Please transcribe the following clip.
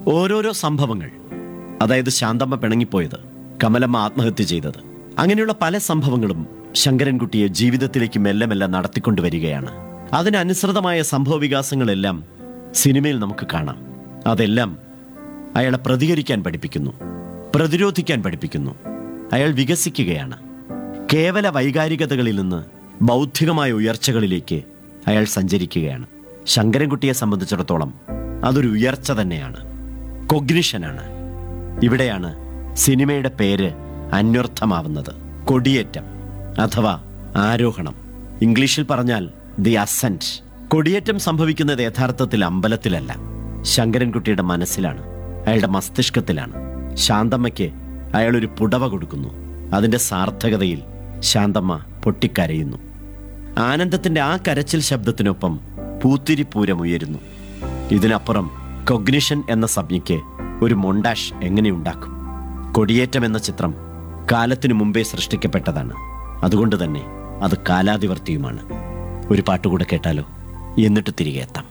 ഓരോരോ സംഭവങ്ങൾ അതായത് ശാന്തമ്മ പിണങ്ങിപ്പോയത് കമലമ്മ ആത്മഹത്യ ചെയ്തത് അങ്ങനെയുള്ള പല സംഭവങ്ങളും ശങ്കരൻകുട്ടിയെ ജീവിതത്തിലേക്ക് മെല്ലെ മെല്ലെ നടത്തിക്കൊണ്ടുവരികയാണ് അതിനനുസൃതമായ സംഭവ വികാസങ്ങളെല്ലാം സിനിമയിൽ നമുക്ക് കാണാം അതെല്ലാം അയാളെ പ്രതികരിക്കാൻ പഠിപ്പിക്കുന്നു പ്രതിരോധിക്കാൻ പഠിപ്പിക്കുന്നു അയാൾ വികസിക്കുകയാണ് കേവല വൈകാരികതകളിൽ നിന്ന് ബൗദ്ധികമായ ഉയർച്ചകളിലേക്ക് അയാൾ സഞ്ചരിക്കുകയാണ് ശങ്കരൻകുട്ടിയെ സംബന്ധിച്ചിടത്തോളം അതൊരു ഉയർച്ച തന്നെയാണ് കൊഗ്നിഷനാണ് ഇവിടെയാണ് സിനിമയുടെ പേര് അന്വർത്ഥമാവുന്നത് കൊടിയേറ്റം അഥവാ ആരോഹണം ഇംഗ്ലീഷിൽ പറഞ്ഞാൽ ദി അസെന്റ് കൊടിയേറ്റം സംഭവിക്കുന്നത് യഥാർത്ഥത്തിൽ അമ്പലത്തിലല്ല ശങ്കരൻകുട്ടിയുടെ മനസ്സിലാണ് അയാളുടെ മസ്തിഷ്കത്തിലാണ് ശാന്തമ്മയ്ക്ക് അയാൾ ഒരു പുടവ കൊടുക്കുന്നു അതിന്റെ സാർത്ഥകതയിൽ ശാന്തമ്മ പൊട്ടിക്കരയുന്നു ആനന്ദത്തിന്റെ ആ കരച്ചിൽ ശബ്ദത്തിനൊപ്പം പൂത്തിരിപ്പൂരം ഉയരുന്നു ഇതിനപ്പുറം കൊഗ്നിഷൻ എന്ന സംജ്ഞയ്ക്ക് ഒരു മൊണ്ടാഷ് എങ്ങനെയുണ്ടാക്കും കൊടിയേറ്റം എന്ന ചിത്രം കാലത്തിനു മുമ്പേ സൃഷ്ടിക്കപ്പെട്ടതാണ് അതുകൊണ്ട് തന്നെ അത് കാലാതിവർത്തിയുമാണ് ഒരു പാട്ടുകൂടെ കേട്ടാലോ എന്നിട്ട് തിരികെ എത്താം